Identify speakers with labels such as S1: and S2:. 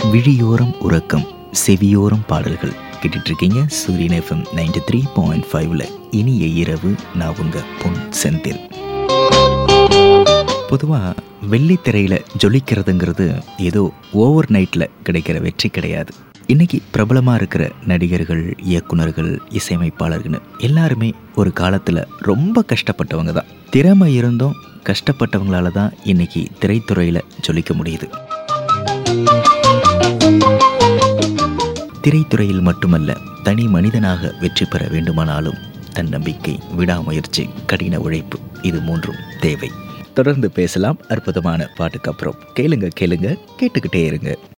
S1: விழியோரம் உறக்கம் செவியோரம் பாடல்கள் கேட்டுட்டு இருக்கீங்க சூரியன் எஃப்எம் நைன்டி த்ரீ பாயிண்ட் ஃபைவ்ல இனிய இரவு நான் உங்க பொன் செந்தில் பொதுவாக வெள்ளித்திரையில் ஜொலிக்கிறதுங்கிறது ஏதோ ஓவர் நைட்டில் கிடைக்கிற வெற்றி கிடையாது இன்னைக்கு பிரபலமாக இருக்கிற நடிகர்கள் இயக்குனர்கள் இசையமைப்பாளர்கள்னு எல்லாருமே ஒரு காலத்தில் ரொம்ப கஷ்டப்பட்டவங்க தான் திறமை இருந்தும் கஷ்டப்பட்டவங்களால தான் இன்னைக்கு திரைத்துறையில் ஜொலிக்க முடியுது திரைத்துறையில் மட்டுமல்ல தனி மனிதனாக வெற்றி பெற வேண்டுமானாலும் தன்னம்பிக்கை விடாமுயற்சி கடின உழைப்பு இது மூன்றும் தேவை தொடர்ந்து பேசலாம் அற்புதமான பாட்டுக்கு அப்புறம் கேளுங்க கேளுங்க கேட்டுக்கிட்டே இருங்க